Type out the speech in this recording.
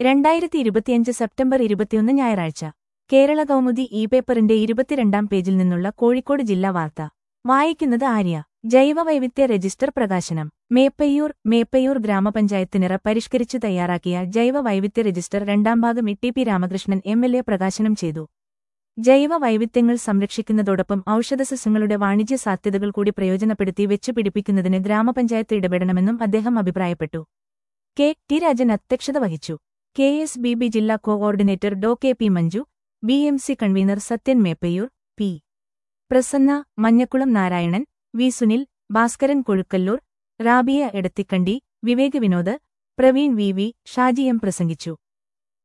രണ്ടായിരത്തി ഇരുപത്തിയഞ്ച് സെപ്റ്റംബർ ഇരുപത്തിയൊന്ന് ഞായറാഴ്ച കേരള കൗമുദി ഇ പേപ്പറിന്റെ ഇരുപത്തിരണ്ടാം പേജിൽ നിന്നുള്ള കോഴിക്കോട് ജില്ലാ വാർത്ത വായിക്കുന്നത് ആര്യ ജൈവവൈവിധ്യ രജിസ്റ്റർ പ്രകാശനം മേപ്പയ്യൂർ മേപ്പയ്യൂർ ഗ്രാമപഞ്ചായത്തിനിറ പരിഷ്കരിച്ചു തയ്യാറാക്കിയ ജൈവവൈവിധ്യ രജിസ്റ്റർ രണ്ടാം ഭാഗം E T P Ramakrishnan M L A പ്രകാശനം ചെയ്തു ജൈവ വൈവിധ്യങ്ങൾ സംരക്ഷിക്കുന്നതോടൊപ്പം ഔഷധസസ്യങ്ങളുടെ വാണിജ്യ സാധ്യതകൾ കൂടി പ്രയോജനപ്പെടുത്തി വെച്ചുപിടിപ്പിക്കുന്നതിന് ഗ്രാമപഞ്ചായത്ത് ഇടപെടണമെന്നും അദ്ദേഹം അഭിപ്രായപ്പെട്ടു കെ ടി രാജൻ അധ്യക്ഷത വഹിച്ചു കെ എസ് ബി ബി ജില്ലാ coordinator Dr K P Manju B M C convener Sathyan Meppayur P Prasanna Manjakulam Narayanan V Sunil Bhaskaran Kozhukkallur Rabiya Edathikandi Vivek Vinod Praveen V V Shaji M പ്രസംഗിച്ചു